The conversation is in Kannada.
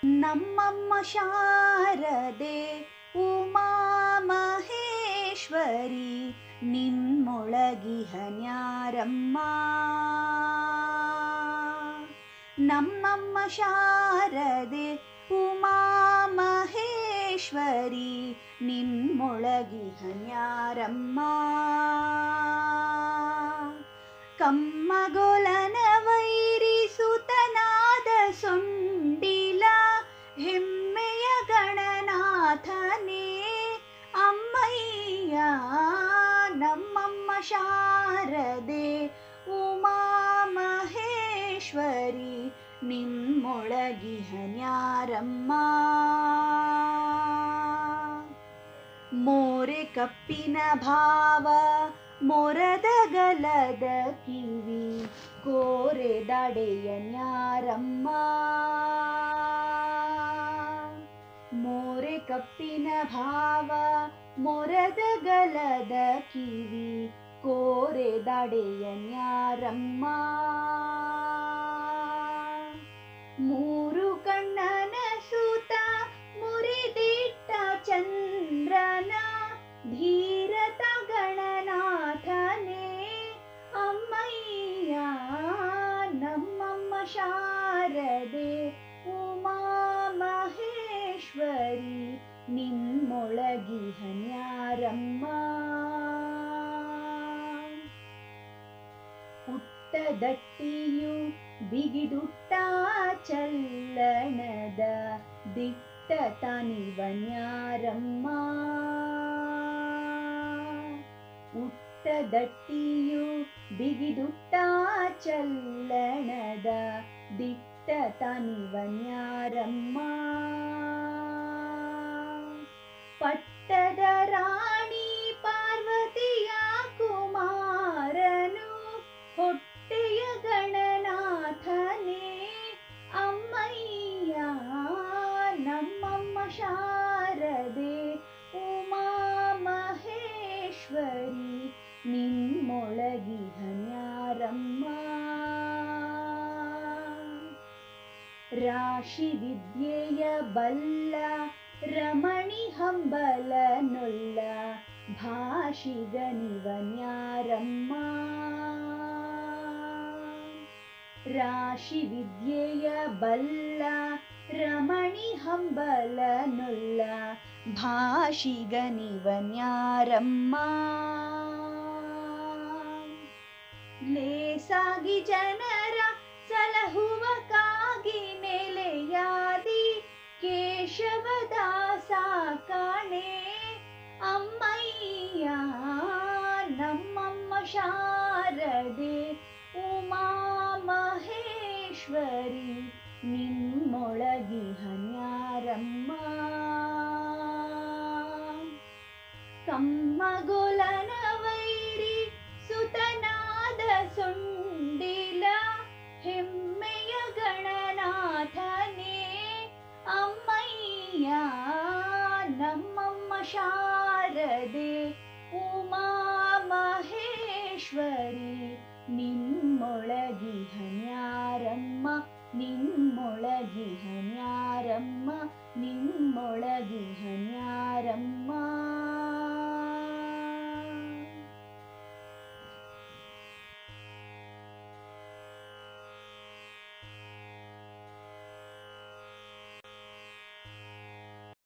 ನಮ್ಮಮ್ಮ ಶಾರದೆ ಉಮಾ ಮಹೇಶ್ವರಿ ನಿಮ್ಮೊಳಗಿಹನ್ಯಾರಮ್ಮ ನಮ್ಮಮ್ಮ ಶಾರದೆ ಉಮಾ ಮಹೇಶ್ವರಿ ನಿಮ್ಮೊಳಗಿಹನ್ಯಾರಮ್ಮ ಕಮ್ಮಗೊಲನ ವೈರಿಸುತನಾದ ಸೊಂಡಿಲ ಹೆಮ್ಮೆಯ ಗಣನಾಥನೇ ಅಮ್ಮಯ್ಯ ನಮ್ಮಮ್ಮ ಶಾರದೆ ಉಮಾ ಮಹೇಶ್ವರಿ ನಿಮ್ಮೊಳಗಿಹನ್ಯಾರಮ್ಮ ಮೋರೆ ಕಪ್ಪಿನ ಭಾವ ಮೊರದ ಗಲದ ಕಿವಿ ಕೋರೆ ದಡೆಯ ನ್ಯಾರಮ್ಮ ಮೋರೆ ಕಪ್ಪಿನ ಭಾವ ಮೊರದ ಗಲದ ಕಿವಿ ಕೋರೆ ದಡೆಯ ನ್ಯಾರಮ್ಮ ಮೂರು ಕಣ್ಣನ ಸೂತ ಮುರಿದಿಟ್ಟ ಚಂದ್ರನ ಧೀರತ ಗಣನಾಥನೇ ಅಮ್ಮಯ್ಯ ನಮ್ಮಮ್ಮ ಶಾರದೆ ಉಮಾ ಮಹೇಶ್ವರಿ ನಿಮ್ಮೊಳಗಿಹನ್ಯಾರಮ್ಮ ಹುಟ್ಟದಟ್ಟಿಯು ಬಿಗಿದುಟ್ಟ ಚಲ್ಲಣದ ದಿಟ್ಟ ತನಿವನ್ಯಾರಮ್ಮ ಹುಟ್ಟದಟ್ಟಿಯು ಬಿಗಿದುಟ್ಟ ಚಲ್ಲಣದ ದಿಟ್ಟ ತನಿವನ್ಯಾರಮ್ಮ ಪಟ್ಟದ ರಾಣಿ ಪಾರ್ವತಿಯ ಕುಮಾರನು ಹೊಟ್ಟೆಯ ಗಣನಾಥನೇ ಅಮ್ಮಯ್ಯ ನಮ್ಮಮ್ಮ ಶಾರದೆ ಉಮಾ ಮಹೇಶ್ವರಿ ನಿಮ್ಮೊಳಗಿಹನ್ಯಾರಮ್ಮ ರಾಶಿ ವಿದ್ಯೆಯ ಬಲ್ಲ ರಮಣಿ ಹಂಬಲನೊಲ್ಲ ಭಾಷಿಗನಿವನ್ಯಾರಮ್ಮ ರಾಶಿ ವಿದ್ಯೆಯ ಬಲ್ಲ ರಮಣಿ ಹಂಬಲನೊಲ್ಲ ಭಾಷಿಗನಿವನ್ಯಾರಮ್ಮ ಲೇಸಾಗಿ ಜನರ ಸಲಹುವ ಕಾಗಿ ನೆಲೆಯಾದಿ ಕೇಶವದಾಸ ಕಾಣೆ ಅಮ್ಮಯ್ಯ ನಮ್ಮಮ್ಮ ಶಾರದೆ ಉಮಾ ಮಹೇಶ್ವರಿ ನಿಮ್ಮೊಳಗಿಹನ್ಯಾರಮ್ಮ ಕಮ್ಮಗೊಲ